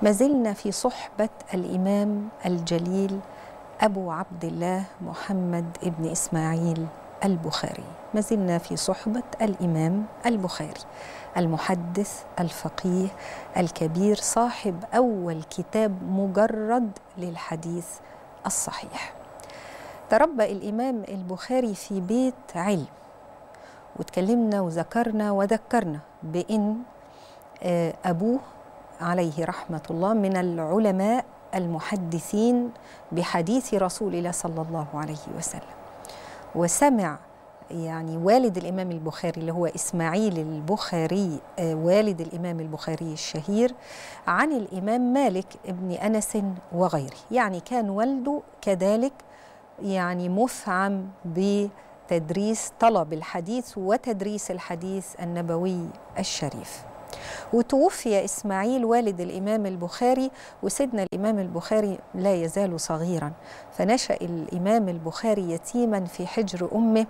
ما زلنا في صحبة الإمام الجليل أبو عبد الله محمد ابن إسماعيل البخاري ما زلنا في صحبة الإمام البخاري المحدث الفقيه الكبير صاحب أول كتاب مجرد للحديث الصحيح تربى الإمام البخاري في بيت علم وتكلمنا وذكرنا وذكرنا بأن أبوه عليه رحمة الله من العلماء المحدثين بحديث رسول الله صلى الله عليه وسلم وسمع يعني والد الإمام البخاري اللي هو إسماعيل البخاري والد الإمام البخاري الشهير عن الإمام مالك ابن أنس وغيره يعني كان والده كذلك يعني مفعم بتدريس طلب الحديث وتدريس الحديث النبوي الشريف وتوفي إسماعيل والد الإمام البخاري وسيدنا الإمام البخاري لا يزال صغيرا فنشأ الإمام البخاري يتيما في حجر أمه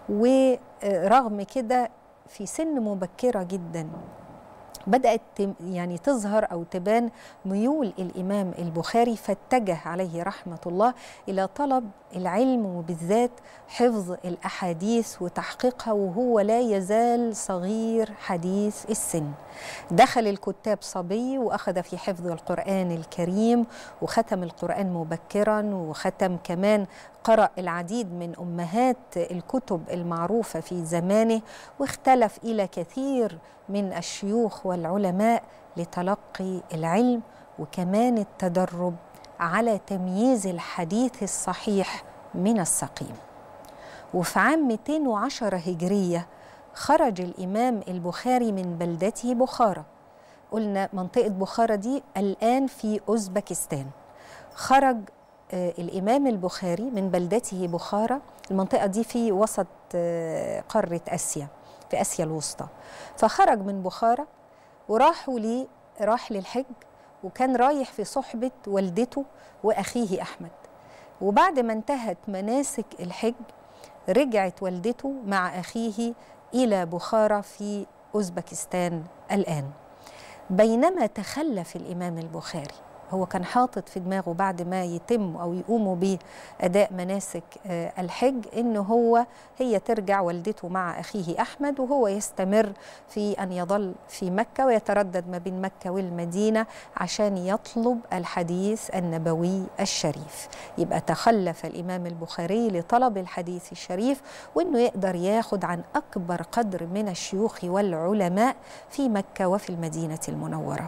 ورغم كده في سن مبكرة جدا بدأت يعني تظهر أو تبان ميول الإمام البخاري فاتجه عليه رحمة الله إلى طلب العلم وبالذات حفظ الأحاديث وتحقيقها وهو لا يزال صغير حديث السن دخل الكتاب صبي وأخذ في حفظ القرآن الكريم وختم القرآن مبكرا وختم كمان قرأ العديد من أمهات الكتب المعروفة في زمانه واختلف إلى كثير من الشيوخ والعلماء لتلقي العلم وكمان التدرب على تمييز الحديث الصحيح من السقيم وفي عام 210 هجرية خرج الإمام البخاري من بلدته بخارى قلنا منطقة بخارى دي الآن في أوزبكستان خرج الإمام البخاري من بلدته بخارى المنطقة دي في وسط قارة آسيا في آسيا الوسطى فخرج من بخارى وراحوا لي راح للحج وكان رايح في صحبة والدته وأخيه أحمد وبعد ما انتهت مناسك الحج رجعت والدته مع أخيه إلى بخارى في أوزبكستان الآن بينما تخلف الإمام البخاري هو كان حاطط في دماغه بعد ما يتم او يقوموا باداء مناسك الحج ان هو هي ترجع والدته مع اخيه احمد وهو يستمر في ان يظل في مكه ويتردد ما بين مكه والمدينه عشان يطلب الحديث النبوي الشريف يبقى تخلف الامام البخاري لطلب الحديث الشريف وانه يقدر ياخد عن اكبر قدر من الشيوخ والعلماء في مكه وفي المدينه المنوره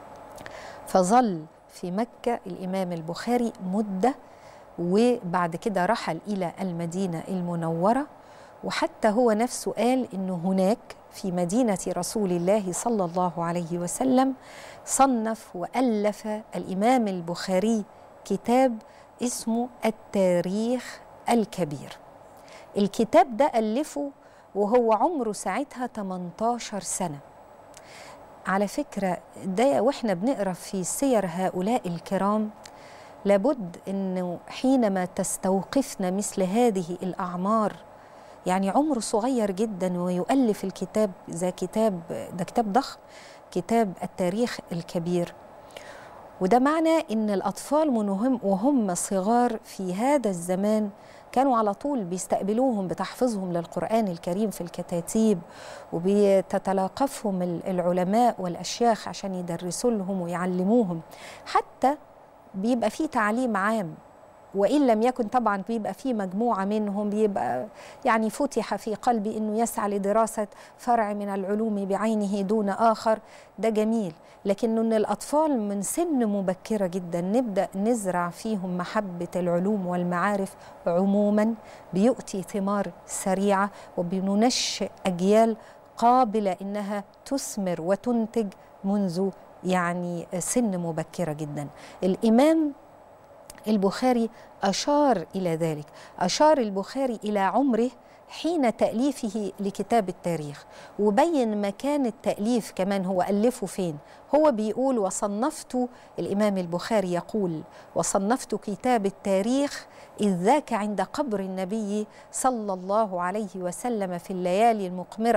فظل في مكة الإمام البخاري مدة وبعد كده رحل إلى المدينة المنورة وحتى هو نفسه قال إنه هناك في مدينة رسول الله صلى الله عليه وسلم صنف وألف الإمام البخاري كتاب اسمه التاريخ الكبير الكتاب ده ألفه وهو عمره ساعتها 18 سنة على فكرة ده واحنا بنقرا في سير هؤلاء الكرام لابد انه حينما تستوقفنا مثل هذه الاعمار يعني عمره صغير جدا ويؤلف الكتاب ذا كتاب ده كتاب ضخم كتاب التاريخ الكبير وده معنى ان الاطفال منهم وهم صغار في هذا الزمان كانوا على طول بيستقبلوهم بتحفيظهم للقرآن الكريم في الكتاتيب وبتتلاقفهم العلماء والأشياخ عشان يدرسوا لهم ويعلموهم حتى بيبقى فيه تعليم عام وإن لم يكن طبعا بيبقى في مجموعة منهم بيبقى يعني فتح في قلبي أنه يسعى لدراسة فرع من العلوم بعينه دون آخر ده جميل لكن أن الأطفال من سن مبكرة جدا نبدأ نزرع فيهم محبة العلوم والمعارف عموما بيؤتي ثمار سريعة وبننشئ أجيال قابلة إنها تثمر وتنتج منذ يعني سن مبكرة جدا الإمام البخاري أشار إلى ذلك أشار البخاري إلى عمره حين تأليفه لكتاب التاريخ وبين مكان التأليف كمان هو ألفه فين هو بيقول وصنفت الإمام البخاري يقول وصنفت كتاب التاريخ إذ ذاك عند قبر النبي صلى الله عليه وسلم في الليالي المقمرة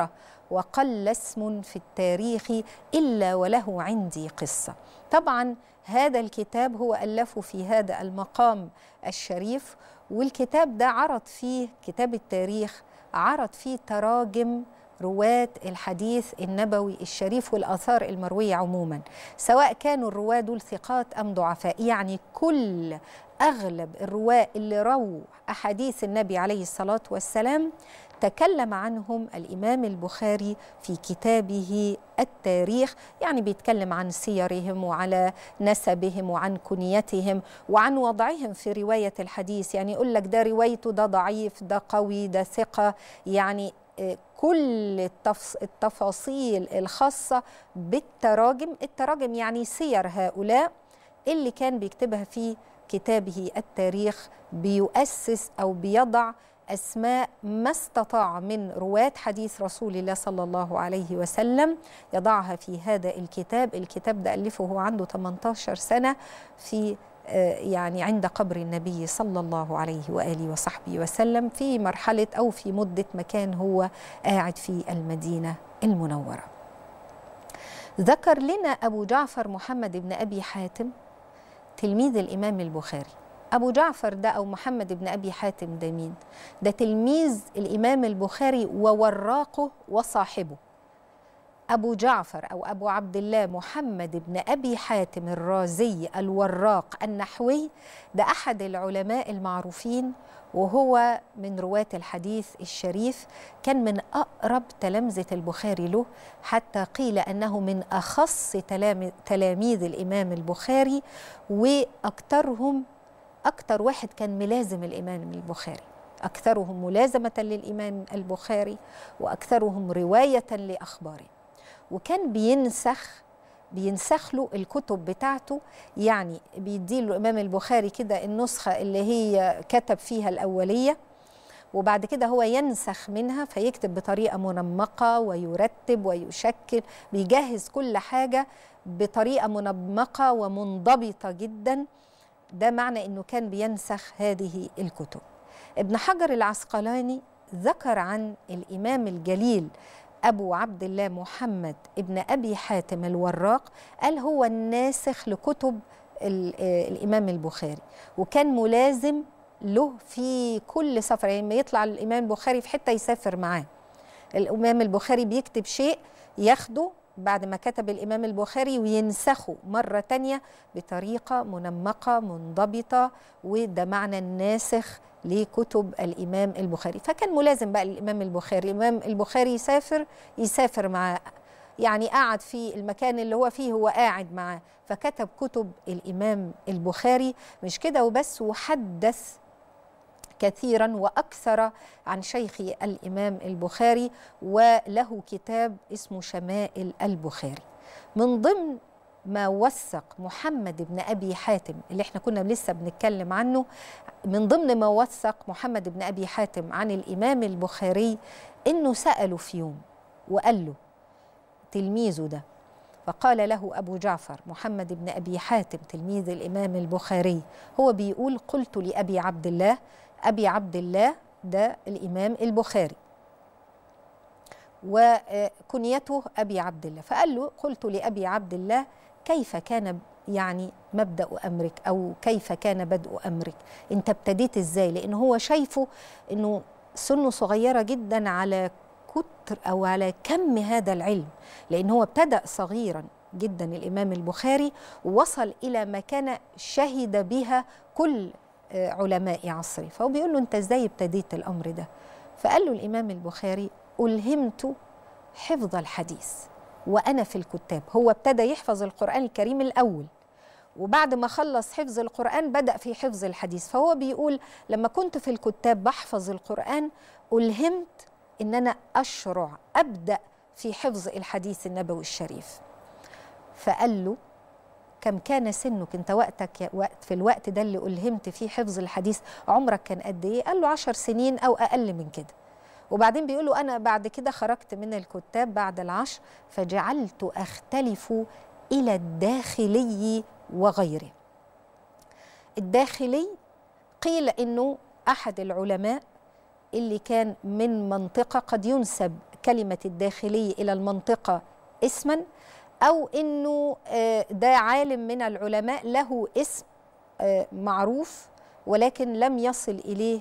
وقل اسم في التاريخ إلا وله عندي قصة طبعا هذا الكتاب هو ألفه في هذا المقام الشريف والكتاب ده عرض فيه كتاب التاريخ عرض فيه تراجم رواة الحديث النبوي الشريف والآثار المروية عموما سواء كانوا الرواة دول ثقات أم ضعفاء يعني كل أغلب الرواة اللي رووا أحاديث النبي عليه الصلاة والسلام تكلم عنهم الإمام البخاري في كتابه التاريخ يعني بيتكلم عن سيرهم وعلى نسبهم وعن كنيتهم وعن وضعهم في رواية الحديث يعني يقول لك ده روايته ده ضعيف ده قوي ده ثقة يعني كل التفاصيل الخاصة بالتراجم التراجم يعني سير هؤلاء اللي كان بيكتبها في كتابه التاريخ بيؤسس أو بيضع أسماء ما استطاع من رواة حديث رسول الله صلى الله عليه وسلم يضعها في هذا الكتاب الكتاب ده ألفه هو عنده 18 سنة في يعني عند قبر النبي صلى الله عليه واله وصحبه وسلم في مرحله او في مده مكان هو قاعد في المدينه المنوره. ذكر لنا ابو جعفر محمد بن ابي حاتم تلميذ الامام البخاري. ابو جعفر ده او محمد بن ابي حاتم ده مين؟ ده تلميذ الامام البخاري ووراقه وصاحبه. أبو جعفر أو أبو عبد الله محمد بن أبي حاتم الرازي الوراق النحوي ده أحد العلماء المعروفين وهو من رواة الحديث الشريف كان من أقرب تلامذة البخاري له حتى قيل أنه من أخص تلاميذ الإمام البخاري وأكثرهم أكثر واحد كان ملازم الإمام البخاري أكثرهم ملازمة للإمام البخاري وأكثرهم رواية لأخباره وكان بينسخ بينسخ له الكتب بتاعته يعني بيدي له الامام البخاري كده النسخه اللي هي كتب فيها الاوليه وبعد كده هو ينسخ منها فيكتب بطريقه منمقه ويرتب ويشكل بيجهز كل حاجه بطريقه منمقه ومنضبطه جدا ده معنى انه كان بينسخ هذه الكتب ابن حجر العسقلاني ذكر عن الامام الجليل أبو عبد الله محمد ابن أبي حاتم الوراق قال هو الناسخ لكتب الإمام البخاري وكان ملازم له في كل سفر يعني لما يطلع الإمام البخاري في حتة يسافر معاه الإمام البخاري بيكتب شيء ياخده بعد ما كتب الإمام البخاري وينسخه مرة تانية بطريقة منمقة منضبطة وده معنى الناسخ لكتب الإمام البخاري فكان ملازم بقى الإمام البخاري الإمام البخاري يسافر يسافر مع يعني قعد في المكان اللي هو فيه هو قاعد معاه فكتب كتب الإمام البخاري مش كده وبس وحدث كثيرا واكثر عن شيخ الامام البخاري وله كتاب اسمه شمائل البخاري من ضمن ما وثق محمد بن ابي حاتم اللي احنا كنا لسه بنتكلم عنه من ضمن ما وثق محمد بن ابي حاتم عن الامام البخاري انه ساله في يوم وقال له تلميذه ده فقال له ابو جعفر محمد بن ابي حاتم تلميذ الامام البخاري هو بيقول قلت لابي عبد الله ابي عبد الله ده الامام البخاري وكنيته ابي عبد الله فقال له قلت لابي عبد الله كيف كان يعني مبدا امرك او كيف كان بدء امرك انت ابتديت ازاي لان هو شايفه انه سنه صغيره جدا على كتر او على كم هذا العلم لان هو ابتدا صغيرا جدا الامام البخاري ووصل الى مكانه شهد بها كل علماء عصره فهو بيقول له انت ازاي ابتديت الامر ده فقال له الامام البخاري الهمت حفظ الحديث وانا في الكتاب هو ابتدى يحفظ القران الكريم الاول وبعد ما خلص حفظ القران بدا في حفظ الحديث فهو بيقول لما كنت في الكتاب بحفظ القران الهمت ان انا اشرع ابدا في حفظ الحديث النبوي الشريف فقال له كم كان سنك انت وقتك وقت في الوقت ده اللي ألهمت فيه حفظ الحديث عمرك كان قد ايه قال له عشر سنين او اقل من كده وبعدين بيقولوا انا بعد كده خرجت من الكتاب بعد العشر فجعلت اختلف الى الداخلي وغيره الداخلي قيل انه احد العلماء اللي كان من منطقه قد ينسب كلمة الداخلي إلى المنطقة اسما أو أنه ده عالم من العلماء له اسم معروف ولكن لم يصل إليه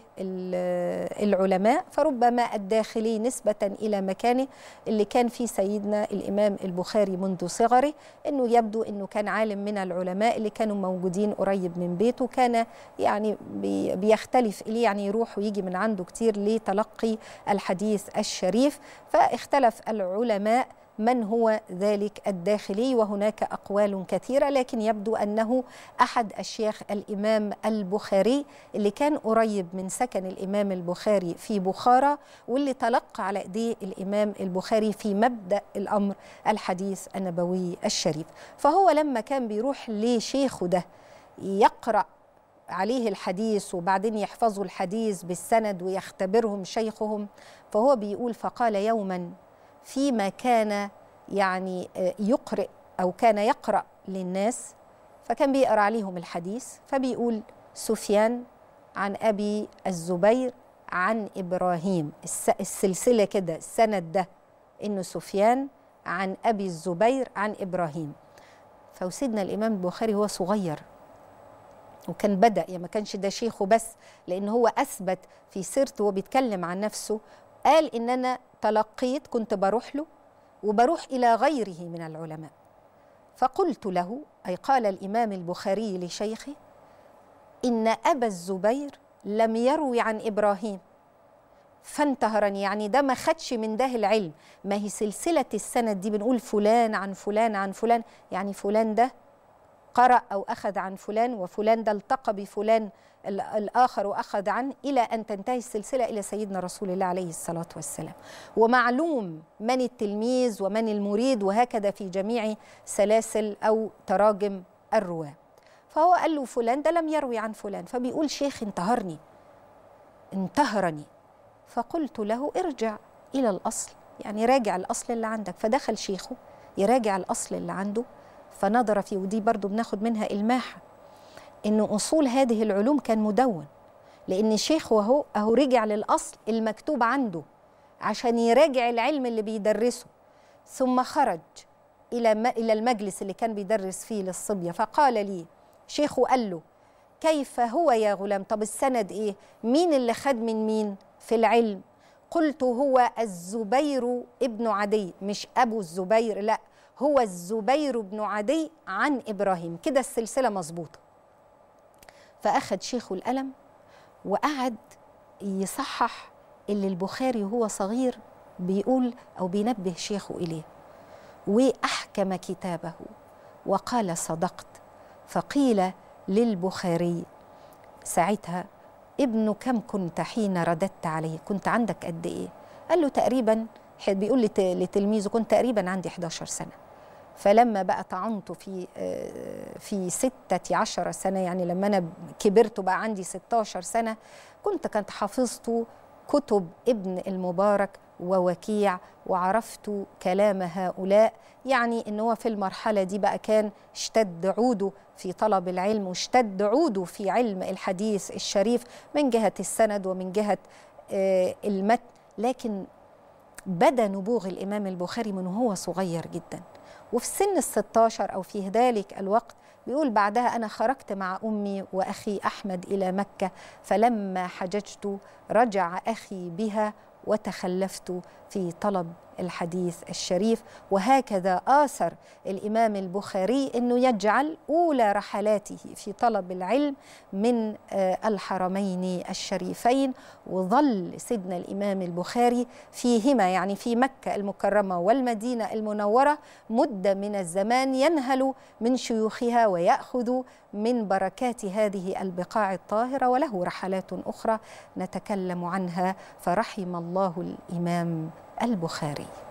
العلماء فربما الداخلي نسبة إلى مكانه اللي كان فيه سيدنا الإمام البخاري منذ صغره أنه يبدو أنه كان عالم من العلماء اللي كانوا موجودين قريب من بيته كان يعني بيختلف إليه يعني يروح ويجي من عنده كتير لتلقي الحديث الشريف فاختلف العلماء من هو ذلك الداخلي وهناك اقوال كثيره لكن يبدو انه احد اشياخ الامام البخاري اللي كان قريب من سكن الامام البخاري في بخارى واللي تلقى على ايديه الامام البخاري في مبدا الامر الحديث النبوي الشريف فهو لما كان بيروح لشيخه ده يقرا عليه الحديث وبعدين يحفظوا الحديث بالسند ويختبرهم شيخهم فهو بيقول فقال يوما فيما كان يعني يقرئ او كان يقرا للناس فكان بيقرا عليهم الحديث فبيقول سفيان عن ابي الزبير عن ابراهيم السلسله كده السند ده انه سفيان عن ابي الزبير عن ابراهيم فوسيدنا الامام البخاري هو صغير وكان بدا يعني ما كانش ده شيخه بس لان هو اثبت في سيرته وبيتكلم عن نفسه قال ان انا تلقيت كنت بروح له وبروح الى غيره من العلماء فقلت له اي قال الامام البخاري لشيخه ان ابا الزبير لم يروي عن ابراهيم فانتهرني يعني ده ما خدش من ده العلم ما هي سلسله السند دي بنقول فلان عن فلان عن فلان يعني فلان ده قرأ أو أخذ عن فلان وفلان ده التقى بفلان الآخر وأخذ عنه إلى أن تنتهي السلسلة إلى سيدنا رسول الله عليه الصلاة والسلام ومعلوم من التلميذ ومن المريد وهكذا في جميع سلاسل أو تراجم الرواة فهو قال له فلان ده لم يروي عن فلان فبيقول شيخ انتهرني انتهرني فقلت له ارجع إلى الأصل يعني راجع الأصل اللي عندك فدخل شيخه يراجع الأصل اللي عنده فنظر فيه ودي برضو بناخد منها إلماحة إن أصول هذه العلوم كان مدون لأن الشيخ وهو أهو رجع للأصل المكتوب عنده عشان يراجع العلم اللي بيدرسه ثم خرج إلى إلى المجلس اللي كان بيدرس فيه للصبية فقال لي شيخه قال له كيف هو يا غلام طب السند إيه مين اللي خد من مين في العلم قلت هو الزبير ابن عدي مش أبو الزبير لأ هو الزبير بن عدي عن ابراهيم كده السلسله مظبوطه فاخذ شيخه القلم وقعد يصحح اللي البخاري وهو صغير بيقول او بينبه شيخه اليه واحكم كتابه وقال صدقت فقيل للبخاري ساعتها ابن كم كنت حين رددت عليه كنت عندك قد ايه قال له تقريبا بيقول لتلميذه كنت تقريبا عندي 11 سنه فلما بقى طعنت في في ستة عشر سنة يعني لما أنا كبرت بقى عندي 16 سنة كنت كنت حفظت كتب ابن المبارك ووكيع وعرفت كلام هؤلاء يعني ان هو في المرحله دي بقى كان اشتد عوده في طلب العلم واشتد عوده في علم الحديث الشريف من جهه السند ومن جهه المتن لكن بدا نبوغ الامام البخاري من هو صغير جدا وفي سن الستاشر أو في ذلك الوقت بيقول بعدها أنا خرجت مع أمي وأخي أحمد إلى مكة فلما حججت رجع أخي بها وتخلفت في طلب الحديث الشريف وهكذا آثر الإمام البخاري أنه يجعل أولى رحلاته في طلب العلم من الحرمين الشريفين وظل سيدنا الإمام البخاري فيهما يعني في مكة المكرمة والمدينة المنورة مدة من الزمان ينهل من شيوخها ويأخذ من بركات هذه البقاع الطاهرة وله رحلات أخرى نتكلم عنها فرحم الله الإمام البخاري